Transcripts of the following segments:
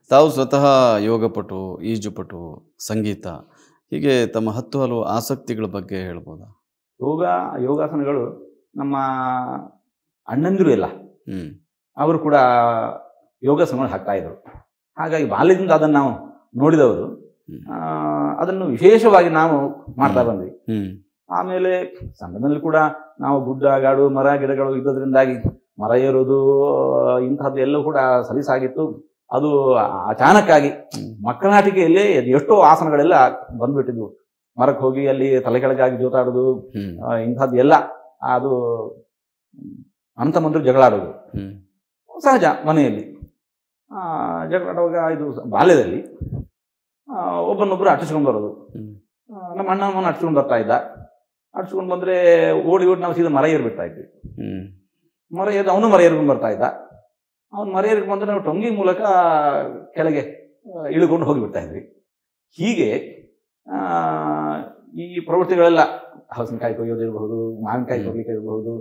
ತಾವು ಸ್ವತಃ ಯೋಗಪಟು ಈಜುಪಟು ಸಂಗೀತ ಹೀಗೆ ತಮ್ಮ ಹತ್ತು ಹಲವು ಆಸಕ್ತಿಗಳ ಬಗ್ಗೆ ಹೇಳ್ಬೋದಾ ಯೋಗ ಯೋಗಾಸನಗಳು ನಮ್ಮ ಅಣ್ಣಂದಿರು ಎಲ್ಲ ಹ್ಮ್ ಅವರು ಕೂಡ ಯೋಗಾಸನಗಳು ಹಾಕ್ತಾ ಇದ್ರು ಹಾಗಾಗಿ ಬಾಲ್ಯದಿಂದ ಅದನ್ನು ನಾವು ನೋಡಿದವರು ಹ್ಮ್. ಆ, ಅದನ್ನು ವಿಶೇಷವಾಗಿ ನಾವು ಮಾಡ್ತಾ ಬಂದ್ವಿ ಹ್ಮ್ ಆಮೇಲೆ ಸಂಘದಲ್ಲಿ ಕೂಡ ನಾವು ಗುಡ್ಡ ಗಾಡು ಮರ ಗಿಡಗಳು ಇದ್ದದ್ರಿಂದಾಗಿ ಮರ ಏರೋದು ಇಂಥದ್ದು ಎಲ್ಲವೂ ಕೂಡ ಸಲೀಸಾಗಿತ್ತು ಅದು ಅಚಾನಕ್ಕಾಗಿ ಹ್ಮ್. ಮಕ್ಕಳಾಟಿಕೆಯಲ್ಲಿ ಎಷ್ಟೋ ಆಸನಗಳೆಲ್ಲ ಬಂದ್ಬಿಟ್ಟಿದ್ವು ಮರಕ್ಕೆ ಹೋಗಿ ಅಲ್ಲಿ ತಲೆ ಕೆಳಗಾಗಿ ಜೋತಾಡೋದು ಹ್ಮ್ ಆ, ಇಂಥದ್ದು ಎಲ್ಲ ಅದು ಅಂತ ಮಂದ್ರು ಜಗಳ ಆಡೋದು ಹ್ಮ್ ಸಹಜ ಮನೆಯಲ್ಲಿ ಆ, ಜಗಳ ಆಡುವಾಗ ಇದು ಸ- ಬಾಲ್ಯದಲ್ಲಿ ಆ, ಒಬ್ಬನೊಬ್ಬರು ಅಟ್ಟಿಸ್ಕೊಂಡು ಬರೋದು ಹ್ಮ್ ಆ, ನಮ್ಮ ಅಣ್ಣ ಅವನು ಅಟ್ಸ್ಕೊಂಡು ಬರ್ತಾ ಇದ್ದ ಅಟ್ಸ್ಕೊಂಡು ಬಂದ್ರೆ ಓಡಿ ಓಡಿ ನಾವು ಸೀದಾ ಮರ ಏರ್ಬಿಡ್ತಾ ಇದ್ವಿ ಹ್ಮ್ ಮರ ಏರ್ ಅವನು ಮರ ಏರ್ಕೊಂಡು ಬರ್ತಾ ಇದ್ದ ಅವನು ಮರ ಏರ್ಕೊಂಡು ಬಂದ್ರೆ ನಾವು ಟೊಂಗಿ ಮೂಲಕ ಕೆಳಗೆ ಆ, ಇಳಿಕೊಂಡು ಹೋಗಿಬಿಡ್ತಾ ಇದ್ವಿ ಹೀಗೆ ಆ, ಈ ಪ್ರವೃತ್ತಿಗಳೆಲ್ಲ ಹಲಸಿನಕಾಯಿ ಕೊಯ್ಯೋದಿರಬಹುದು ಮಾವಿನಕಾಯಿ ಹ್ಮ್. ಕೊಯ್ಲಿಕ್ಕೆ ಇರಬಹುದು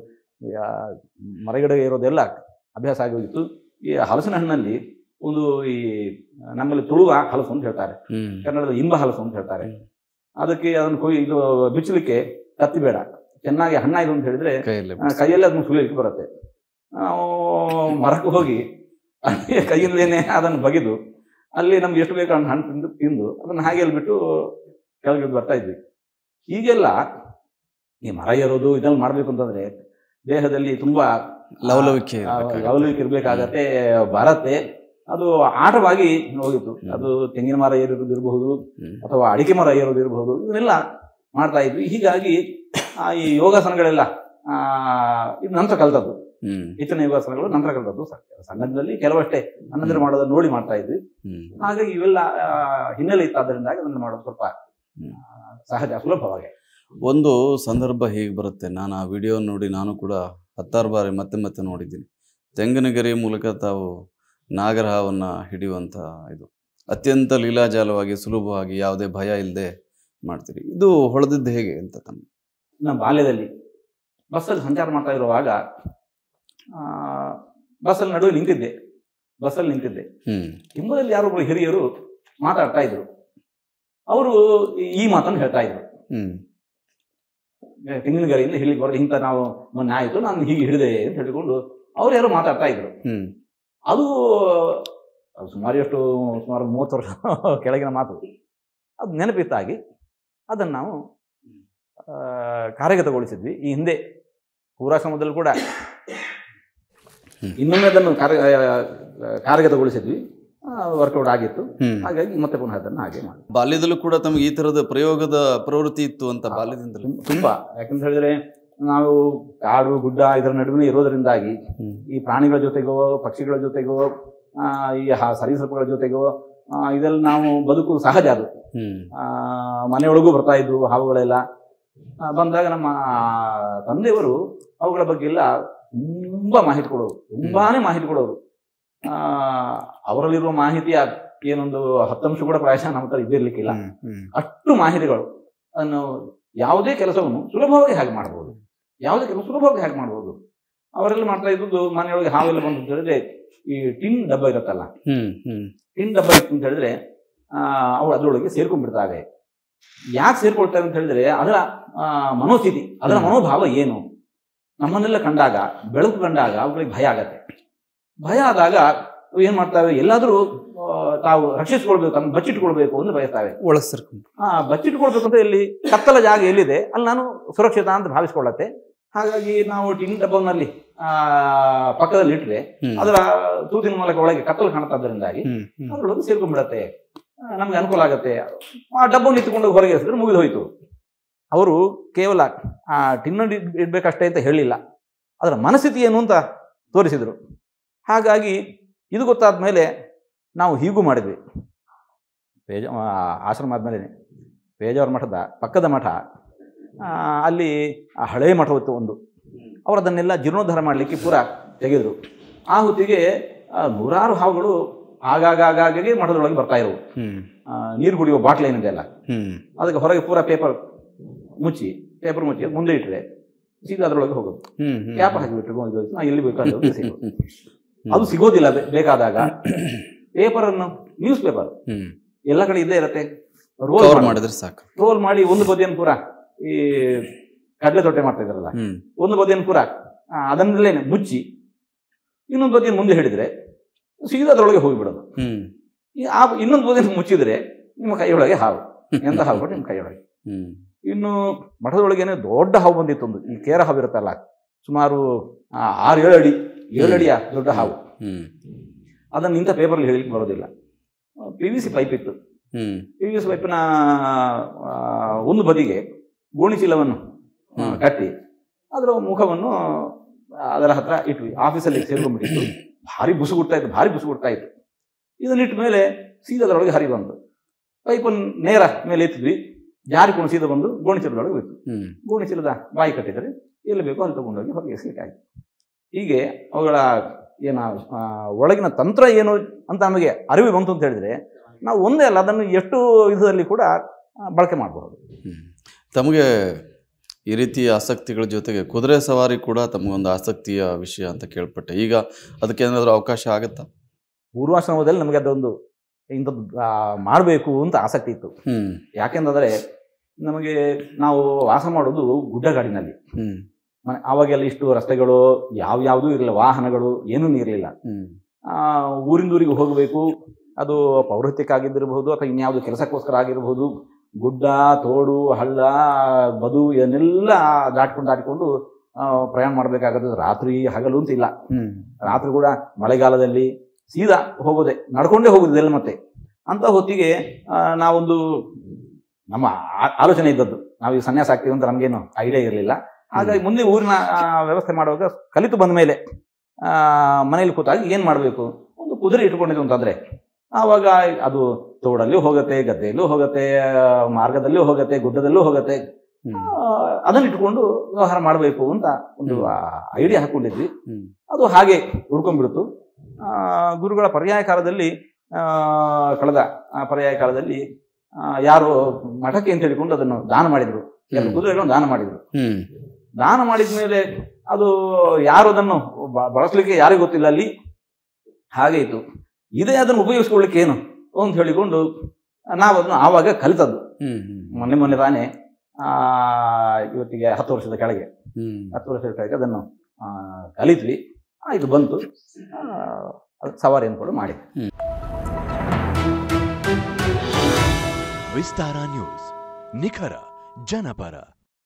ಮರಗಿಡ ಇರೋದೆಲ್ಲ ಅಭ್ಯಾಸ ಆಗಿ ಹೋಗಿತ್ತು ಈ ಹಲಸಿನ ಹಣ್ಣಲ್ಲಿ ಒಂದು ಈ ನಮ್ಮಲ್ಲಿ ತುಳುವ ಹಲಸು ಅಂತ ಹೇಳ್ತಾರೆ ಹ್ಮ್ ಕನ್ನಡದ ಇಂಬ ಹಲಸು ಅಂತ ಹೇಳ್ತಾರೆ ಹ್ಮ್. ಅದಕ್ಕೆ ಅದನ್ನು ಕೊಯ್ ಇದು ಬಿಚ್ಚಲಿಕ್ಕೆ ಕತ್ತಿ ಬೇಡ ಚೆನ್ನಾಗಿ ಹಣ್ಣಾಯ್ತು ಅಂತ ಹೇಳಿದ್ರೆ ಕೈಯಲ್ಲೇ ಆ, ಕೈಯಲ್ಲಿ ಅದನ್ನು ಸುಲಿಲಿಕ್ಕೆ ಬರುತ್ತೆ ನಾವು ಮರಕ್ಕೆ ಹೋಗಿ ಅಲ್ಲಿ ಕೈಯಲ್ಲೇನೆ ಅದನ್ನು ಬಗೆದು ಅಲ್ಲಿ ನಮ್ಗೆ ಎಷ್ಟು ಬೇಕು ಹಣ್ಣು ತಿಂದು ತಿಂದು ಅದನ್ನು ಹಾಗೆ ಅಲ್ಲಿ ಬಿಟ್ಟು ಕೆಳಗೆ ಬರ್ತಾ ಇದ್ವಿ ಹೀಗೆಲ್ಲ ಈ ಮರ ಏರೋದು ಇದನ್ನು ಮಾಡಬೇಕು ಅಂತಂದ್ರೆ ದೇಹದಲ್ಲಿ ತುಂಬಾ ಲವಲವಿಕೆ ಆ, ಇರ್ಬೇಕಾಗತ್ತೆ. ಲವಲವಿಕೆ ಇರ್ಬೇಕಾಗತ್ತೆ ಬರತ್ತೆ ಅದು ಆಟವಾಗಿ ಹೋಗಿತ್ತು ಹ್ಮ್. ಅದು ತೆಂಗಿನ ಮರ ಏರೋದು ಇರಬಹುದು ಹ್ಮ್ ಅಥವಾ ಅಡಿಕೆ ಮರ ಏರೋದು ಇರಬಹುದು ಇದನ್ನೆಲ್ಲ ಮಾಡ್ತಾ ಇದ್ವಿ ಹೀಗಾಗಿ ಆ, ಈ ಯೋಗಾಸನಗಳೆಲ್ಲ ಆ, ಇದು ನಂತರ ಕಲ್ತದ್ದು ಹ್ಮ್ ಹೆಚ್ಚಿನ ಯೋಗಾಸನಗಳು ನಂತರ ಕಲ್ತದ್ದು ಸ- ಸಂಘದಲ್ಲಿ ಕೆಲವಷ್ಟೇ ಅನ್ನಂದ್ರೆ ಮಾಡೋದನ್ನ ನೋಡಿ ಮಾಡ್ತಾ ಇದ್ವಿ ಹ್ಮ್ ಹಾಗಾಗಿ ಇವೆಲ್ಲ ಆ, ಹಿನ್ನೆಲೆ ಇತ್ತಾದ್ರಿಂದಾಗಿ ಅದನ್ನು ಮಾಡೋದು ಸ್ವಲ್ಪ ಹ್ಮ್. ಆ, ಸಹಜ ಸುಲಭವಾಗಿ ಒಂದು ಸಂದರ್ಭ ಹೀಗೆ ಬರುತ್ತೆ ನಾನು ಆ ವಿಡಿಯೋ ನೋಡಿ ನಾನು ಕೂಡ ಹತ್ತಾರು ಬಾರಿ ಮತ್ತೆ ಮತ್ತೆ ನೋಡಿದ್ದೀನಿ ತೆಂಗಿನಗರಿ ಮೂಲಕ ತಾವು ನಾಗರಹಾವನ್ನು ಹಿಡಿಯುವಂಥ ಇದು ಅತ್ಯಂತ ಲೀಲಾಜಾಲವಾಗಿ ಸುಲಭವಾಗಿ ಯಾವುದೇ ಭಯ ಇಲ್ಲದೆ ಮಾಡ್ತೀರಿ ಇದು ಹೊಳೆದಿದ್ದು ಹೇಗೆ ಅಂತ ತಮ್ಮ ನಮ್ಮ ಬಾಲ್ಯದಲ್ಲಿ ಬಸ್ಸಲ್ಲಿ ಸಂಚಾರ ಮಾಡ್ತಾ ಇರುವಾಗ ಆ, ಬಸ್ಸಲ್ಲಿ ನಡುವೆ ನಿಂತಿದ್ದೆ ಬಸ್ಸಲ್ಲಿ ನಿಂತಿದ್ದೆ ಹ್ಮ್ ಹಿಂಬದಲ್ಲಿ ಯಾರೊಬ್ರು ಹಿರಿಯರು ಮಾತಾಡ್ತಾ ಇದ್ರು ಅವರು ಈ ಮಾತನ್ನು ಹೇಳ್ತಾ ಇದ್ರು ಹ್ಮ್ ತೆಂಗಿನಗರಿಯಿಂದ ಹಿಡಿಲಿಕ್ಕೆ ಬರೋದು ಇಂಥ ನಾವು ಮೊನ್ನೆ ಆಯಿತು ನಾನು ಹೀಗೆ ಹಿಡಿದೆ ಅಂತ ಹೇಳಿಕೊಂಡು ಅವ್ರು ಯಾರೋ ಮಾತಾಡ್ತಾ ಇದ್ರು ಹ್ಮ್ ಅದು ಅದು ಸುಮಾರು ಎಷ್ಟು ಸುಮಾರು ಮೂವತ್ತು ವರ್ಷ ಕೆಳಗಿನ ಮಾತು ಅದು ನೆನಪಿತ್ತಾಗಿ ಅದನ್ನು ನಾವು ಆ, ಕಾರ್ಯಗತಗೊಳಿಸಿದ್ವಿ ಈ ಹಿಂದೆ ಪೂರಾಶ್ರಮದಲ್ಲಿ ಕೂಡ ಹ್ಮ್. ಇನ್ನೊಮ್ಮೆ ಅದನ್ನು ಕಾರ್ಯ ಆ, ಕಾರ್ಯಗತಗೊಳಿಸಿದ್ವಿ ವರ್ಕೌಟ್ ಆಗಿತ್ತು ಹ್ಮ್ ಹಾಗಾಗಿ ಮತ್ತೆ ಪುನಃ ಅದನ್ನು ಹಾಗೆ ಮಾಡಿ ಬಾಲ್ಯದಲ್ಲೂ ಕೂಡ ತಮಗೆ ಈ ತರದ ಪ್ರಯೋಗದ ಪ್ರವೃತ್ತಿ ಇತ್ತು ಅಂತ ಬಾಲ್ಯದಿಂದಲೂ ತುಂಬ- ತುಂಬಾ ಯಾಕಂತ ಹೇಳಿದ್ರೆ ನಾವು ಕಾಡು ಗುಡ್ಡ ಇದರ ನಡುವೆ ಇರೋದರಿಂದಾಗಿ ಹ್ಮ್ ಈ ಪ್ರಾಣಿಗಳ ಜೊತೆಗೋ ಪಕ್ಷಿಗಳ ಜೊತೆಗೋ ಆ, ಈ ಹ- ಸರೀಸೃಪಗಳ ಜೊತೆಗೋ ಆ, ಇದೆಲ್ಲ ನಾವು ಬದುಕುವುದು ಸಹಜ ಅದು ಹ್ಮ್ ಆ, ಮನೆಯೊಳಗೂ ಬರ್ತಾ ಇದ್ವು ಹಾವುಗಳೆಲ್ಲ ಆ, ಬಂದಾಗ ನಮ್ಮ ತಂದೆಯವರು ಅವುಗಳ ಬಗ್ಗೆ ಎಲ್ಲ ತುಂಬಾ ಮಾಹಿತಿ ಕೊಡೋರು ತುಂಬಾನೇ ಮಾಹಿತಿ ಕೊಡೋರು ಆ, ಅವರಲ್ಲಿರುವ ಮಾಹಿತಿಯ ಏನೊಂದು ಹತ್ತಂಶ ಕೂಡ ಪ್ರಾಯಶಃ ನಮ್ಮ ಹತ್ರ ಇದ್ದಿರ್ಲಿಕ್ಕಿಲ್ಲ ಹ್ಮ್ ಹ್ಮ್ ಅಷ್ಟು ಮಾಹಿತಿಗಳು ಅದನ್ನು ಯಾವುದೇ ಕೆಲಸವನ್ನು ಸುಲಭವಾಗಿ ಹಾಗೆ ಮಾಡ್ಬೋದು ಯಾವುದೇ ಕೆಲಸ ಸುಲಭವಾಗಿ ಹಾಗೆ ಮಾಡ್ಬೋದು ಅವರೆಲ್ಲ ಮಾಡ್ತಾ ಇದ್ದದ್ದು ಮನೆಯೊಳಗೆ ಹಾವೆಲ್ಲ ಬಂತು ಅಂತ ಹೇಳಿದ್ರೆ ಈ ಟಿನ್ ಡಬ್ಬ ಇರುತ್ತಲ್ಲ ಹ್ಮ್ ಹ್ಮ್ ಟಿನ್ ಡಬ್ಬ ಇತ್ತು ಅಂತ ಹೇಳಿದ್ರೆ ಆ, ಅವು ಅದರೊಳಗೆ ಸೇರ್ಕೊಂಡ್ಬಿಡ್ತಾವೆ ಯಾಕೆ ಸೇರ್ಕೊಳ್ತವೆ ಅಂತ ಹೇಳಿದ್ರೆ ಅದರ ಆ, ಮನೋಸ್ಥಿತಿ ಅದರ ಹ್ಮ್. ಮನೋಭಾವ ಏನು ನಮ್ಮನ್ನೆಲ್ಲ ಕಂಡಾಗ ಬೆಳಕು ಕಂಡಾಗ ಅವುಗಳಿಗೆ ಭಯ ಆಗತ್ತೆ ಭಯ ಆದಾಗ ಅವು ಏನ್ ಮಾಡ್ತಾವೆ ಎಲ್ಲಾದ್ರೂ ಆ, ತಾವು ರಕ್ಷಿಸ್ಕೊಳ್ಬೇಕು ಅಂತ ಬಚ್ಚಿಟ್ಕೊಳ್ಬೇಕು ಅಂತ ಬಯಸ್ತಾವೆ ಒಳಗ್ ಸೇರ್ಕೊಂಡು ಆ ಬಚ್ಚಿಟ್ಕೊಳ್ಬೇಕು ಅಂತ ಇಲ್ಲಿ ಕತ್ತಲ ಜಾಗ ಎಲ್ಲಿದೆ ಅಲ್ಲಿ ನಾನು ಸುರಕ್ಷಿತ ಅಂತ ಭಾವಿಸ್ಕೊಳ್ಳತ್ತೆ ಹಾಗಾಗಿ ನಾವು ಟಿನ್ ಡಬ್ಬನಲ್ಲಿ ಆ ಪಕ್ಕದಲ್ಲಿ ಇಟ್ರೆ ಹ್ಮ್ ಅದರ ತೂತಿನ ಮೂಲಕ ಒಳಗೆ ಕತ್ತಲು ಕಾಣ್ತಾದ್ರಿಂದಾಗಿ ಹ್ಮ್ ಹ್ಮ್ ಅದರೊಳಗೆ ಸೇರ್ಕೊಂಡ್ಬಿಡತ್ತೆ ಆ, ನಮ್ಗೆ ಅನುಕೂಲ ಆಗುತ್ತೆ ಆ ಡಬ್ಬವನ್ನು ಇತ್ತುಕೊಂಡು ಹೊರಗೆ ಎಸೆದ್ರೆ ಮುಗಿದು ಹೋಯ್ತು ಅವರು ಕೇವಲ ಆ ಟಿನ್ನನ್ನು ಇಡ್- ಇಡ್ಬೇಕಷ್ಟೇ ಅಂತ ಹೇಳಿಲ್ಲ ಅದರ ಮನಸ್ಥಿತಿ ಏನು ಅಂತ ತೋರಿಸಿದರು ಹಾಗಾಗಿ ಇದು ಗೊತ್ತಾದ ಮೇಲೆ ನಾವು ಹೀಗೂ ಮಾಡಿದ್ವಿ ಪೇಜ ಆ, ಆಶ್ರಮ ಆದಮೇಲೆ ಪೇಜಾವರ ಮಠದ ಪಕ್ಕದ ಮಠ ಆ, ಅಲ್ಲಿ ಆ ಹಳೆಯ ಮಠವಿತ್ತು ಒಂದು ಅವರು ಅದನ್ನೆಲ್ಲ ಜೀರ್ಣೋದ್ಧಾರ ಮಾಡಲಿಕ್ಕೆ ಪೂರ ತೆಗೆದರು ಆ ಹೊತ್ತಿಗೆ ಆ, ನೂರಾರು ಹಾವುಗಳು ಆಗಾಗ ಆಗಾಗ್ಗೆ ಮಠದೊಳಗೆ ಬರ್ತಾ ಇರುವು ಹ್ಮ್ ಆ, ನೀರು ಕುಡಿಯುವ ಬಾಟ್ಲ್ ಏನಿದೆ ಅಲ್ಲ ಹ್ಮ್ ಅದಕ್ಕೆ ಹೊರಗೆ ಪೂರ ಪೇಪರ್ ಮುಚ್ಚಿ ಪೇಪರ್ ಮುಚ್ಚಿ ಅದ್ ಮುಂದೆ ಇಟ್ಟರೆ ಸೀದಾ ಅದರೊಳಗೆ ಹೋಗೋದು ಹ್ಮ್ ಹ್ಮ್ ಕ್ಯಾಪ್ ಹಾಕಿಬಿಟ್ರು ಇದು ನಾ ಎಲ್ಲಿ ಬೇಕಾದ್ರೆ ಹೋಗಿ ಸಿಗೋದು ಅದು ಸಿಗೋದಿಲ್ಲ ಬೇ- ಬೇಕಾದಾಗ ಪೇಪರನ್ನು ನ್ಯೂಸ್ ಪೇಪರ್ ಹ್ಮ್ ಎಲ್ಲ ಕಡೆ ಇದ್ದೇ ಇರುತ್ತೆ ಕವರ್ ರೋಲ್ ಮಾಡಿದ್ರೆ ಸಾಕು ರೋಲ್ ಮಾಡಿ ಒಂದು ಬದಿಯನ್ನು ಪೂರ ಈ ಕಡಲೆ ತೊಟ್ಟೆ ಮಾಡ್ತಾ ಇದ್ದಾರಲ್ಲ ಹ್ಮ್ ಒಂದು ಬದಿಯನ್ನು ಪೂರ ಆ, ಅದನ್ನಲ್ಲೇ ಮುಚ್ಚಿ ಇನ್ನೊಂದು ಬದಿಯನ್ನು ಮುಂದೆ ಹಿಡಿದ್ರೆ ಸೀದಾ ಅದರೊಳಗೆ ಹೋಗಿಬಿಡೋದು ಹ್ಮ್ ಈ ಆ ಇನ್ನೊಂದು ಬದಿಯನ್ನು ಮುಚ್ಚಿದ್ರೆ ನಿಮ್ಮ ಕೈಯೊಳಗೆ ಹಾವು ಎಂತ ಹಾವು ಕೂಡ ನಿಮ್ಮ ಕೈಯೊಳಗೆ ಹ್ಮ್ ಇನ್ನು ಮಠದೊಳಗೇನೆ ದೊಡ್ಡ ಹಾವು ಬಂದಿತ್ತು ಒಂದು ಈ ಕೇರ ಹಾವು ಇರುತ್ತಲ್ಲ ಸುಮಾರು ಆ, ಆರು ಏಳು ಅಡಿ ಏಳು ಅಡಿಯ ದೊಡ್ಡ ಹಾವು ಹ್ಮ್ ಅದನ್ನು ಇಂಥ ಪೇಪರ್ಲಿ ಹೇಳಲಿಕ್ಕೆ ಬರೋದಿಲ್ಲ ಪಿ ವಿ ಸಿ ಪೈಪ್ ಇತ್ತು ಹ್ಮ್ ಪಿ ವಿ ಸಿ ಪೈಪಿನ ಆ, ಒಂದು ಬದಿಗೆ ಗೋಣಿಚೀಲವನ್ನು ಆ, ಹ್ಮ್. ಕಟ್ಟಿ ಅದರ ಮುಖವನ್ನು ಅದರ ಹತ್ರ ಇಟ್ವಿ ಆಫೀಸಲ್ಲಿ ಸೇರ್ಕೊಂಡ್ಬಿಟ್ಟಿತ್ತು ಭಾರಿ ಬುಸುಗುಡ್ತಾ ಇತ್ತು ಭಾರಿ ಬುಸುಗುಡ್ತಾ ಇತ್ತು ಇದನ್ನಿಟ್ಟ ಮೇಲೆ ಸೀದಾ ಅದರೊಳಗೆ ಹರಿ ಬಂತು ಪೈಪನ್ನು ನೇರ ಮೇಲೆ ಎತ್ತಿದ್ವಿ ಜಾರಿಕೊಂಡು ಸೀದಾ ಬಂದು ಗೋಣಿಚೀಲದೊಳಗೆ ಬಿತ್ತು ಹ್ಮ್ ಗೋಣಿಚೀಲದ ಬಾಯಿ ಕಟ್ಟಿದರೆ ಎಲ್ಲಿ ಬೇಕೋ ಅಲ್ಲಿ ತಗೊಂಡೋಗಿ ಹೊರಗೆ ಎಸಲಿಕ್ಕಾಯ್ತು ಹೀಗೆ ಅವುಗಳ ಏನ ಆ, ಒಳಗಿನ ತಂತ್ರ ಏನು ಅಂತ ನಮಗೆ ಅರಿವು ಬಂತು ಅಂತ ಹೇಳಿದ್ರೆ ನಾವು ಒಂದೇ ಅಲ್ಲ ಅದನ್ನು ಎಷ್ಟು ವಿಧದಲ್ಲಿ ಕೂಡ ಆ, ಬಳಕೆ ಮಾಡಬಹುದು ಹ್ಮ್. ತಮಗೆ ಈ ರೀತಿ ಆಸಕ್ತಿಗಳ ಜೊತೆಗೆ ಕುದುರೆ ಸವಾರಿ ಕೂಡ ತಮಗೊಂದು ಆಸಕ್ತಿಯ ವಿಷಯ ಅಂತ ಕೇಳ್ಪಟ್ಟೆ ಈಗ ಅದಕ್ಕೆ ಏನಾದರೂ ಅವಕಾಶ ಆಗುತ್ತಾ ಪೂರ್ವಾಶ್ರಮದಲ್ಲಿ ನಮಗೆ ಅದೊಂದು ಇಂಥದ್ದು ಮಾಡಬೇಕು ಅಂತ ಆಸಕ್ತಿ ಇತ್ತು ಹ್ಮ್ ಯಾಕೆಂದರೆ ನಮಗೆ ನಾವು ವಾಸ ಮಾಡೋದು ಗುಡ್ಡಗಾಡಿನಲ್ಲಿ ಹ್ಮ್ ಮನೆ ಆವಾಗೆಲ್ಲ ಇಷ್ಟು ರಸ್ತೆಗಳು ಯಾವ ಯಾವುದೂ ಇರಲಿಲ್ಲ ವಾಹನಗಳು ಏನೂ ಇರಲಿಲ್ಲ ಹ್ಮ್ ಆ, ಊರಿಂದ ಊರಿಗೆ ಹೋಗಬೇಕು ಅದು ಪೌರತ್ಯಕ್ಕಾಗಿದ್ದಿರಬಹುದು ಅಥವಾ ಇನ್ಯಾವುದು ಕೆಲಸಕ್ಕೋಸ್ಕರ ಆಗಿರಬಹುದು ಗುಡ್ಡ ತೋಡು ಹಳ್ಳ ಬದು ಇದನ್ನೆಲ್ಲ ದಾಟ್ಕೊಂಡು ದಾಟಿಕೊಂಡು ಆ, ಪ್ರಯಾಣ ಮಾಡಬೇಕಾಗತ್ತೆ ರಾತ್ರಿ ಹಗಲು ಅಂತ ಇಲ್ಲ ಹ್ಮ್ ರಾತ್ರಿ ಕೂಡ ಮಳೆಗಾಲದಲ್ಲಿ ಸೀದಾ ಹೋಗೋದೆ ನಡ್ಕೊಂಡೇ ಹೋಗೋದಿಲ್ಲ ಮತ್ತೆ ಅಂತ ಹೊತ್ತಿಗೆ ಆ, ನಾವೊಂದು ನಮ್ಮ ಆ- ಆಲೋಚನೆ ಇದ್ದದ್ದು ನಾವು ಈಗ ಸನ್ಯಾಸ ಆಗ್ತೀವಿ ಅಂತ ನಮಗೇನು ಐಡಿಯಾ ಇರಲಿಲ್ಲ ಹಾಗಾಗಿ ಮುಂದೆ ಊರಿನ ಆ, ವ್ಯವಸ್ಥೆ ಮಾಡುವಾಗ ಕಲಿತು ಬಂದ ಮೇಲೆ ಮನೇಲಿ ಕೂತಾಗ ಏನು ಮಾಡಬೇಕು ಒಂದು ಕುದುರೆ ಇಟ್ಕೊಂಡಿದ್ದು ಅಂತಂದ್ರೆ ಆವಾಗ ಅದು ತೋಡಲ್ಲಿ ಹೋಗುತ್ತೆ ಗದ್ದೆಯಲ್ಲೂ ಹೋಗುತ್ತೆ ಆ, ಮಾರ್ಗದಲ್ಲೂ ಹೋಗುತ್ತೆ ಗುಡ್ಡದಲ್ಲೂ ಹೋಗುತ್ತೆ ಹ್ಮ್ ಆ, ಅದನ್ನ ಇಟ್ಕೊಂಡು ವ್ಯವಹಾರ ಮಾಡಬೇಕು ಅಂತ ಒಂದು ಐಡಿಯಾ ಹಾಕೊಂಡಿದ್ವಿ ಹ್ಮ್ ಅದು ಹಾಗೆ ಉಳ್ಕೊಂಡ್ಬಿಡ್ತು ಆ, ಗುರುಗಳ ಪರ್ಯಾಯ ಕಾಲದಲ್ಲಿ ಆ, ಕಳೆದ ಆ ಪರ್ಯಾಯ ಕಾಲದಲ್ಲಿ ಆ, ಯಾರು ಮಠಕ್ಕೆ ಅಂತ ಹೇಳಿಕೊಂಡು ಅದನ್ನು ದಾನ ಮಾಡಿದ್ರು ಎರಡು ಹ್ಮ್. ಕುದುರೆಗಳನ್ನು ದಾನ ಮಾಡಿದ್ರು ಹ್ಮ್ ದಾನ ಮಾಡಿದ ಮೇಲೆ ಅದು ಯಾರು ಅದನ್ನು ಬ- ಬಳಸಲಿಕ್ಕೆ ಯಾರಿಗೂ ಗೊತ್ತಿಲ್ಲ ಅಲ್ಲಿ ಹಾಗೆ ಇತ್ತು ಇದೇ ಅದನ್ನು ಉಪಯೋಗಿಸ್ಕೊಳ್ಳಿಕ್ಕೆ ಏನು ಅಂತ ಹೇಳಿಕೊಂಡು ನಾವು ಅದನ್ನು ಆವಾಗ ಕಲಿತದ್ದು ಹ್ಮ್ ಹ್ಮ್ ಮೊನ್ನೆ ಮೊನ್ನೆ ತಾನೇ ಆ, ಇವತ್ತಿಗೆ ಹತ್ತು ವರ್ಷದ ಕೆಳಗೆ ಹ್ಮ್ ಹತ್ತು ವರ್ಷದ ಕೆಳಗೆ ಅದನ್ನು ಆ, ಕಲಿತ್ವಿ ಆ, ಇದು ಬಂತು ಆ, ಅದು ಸವಾರಿಯನ್ನು ಕೂಡ ಮಾಡಿ ವಿಸ್ತಾರ ನ್ಯೂಸ್ ನಿಖರ ಜನಪರ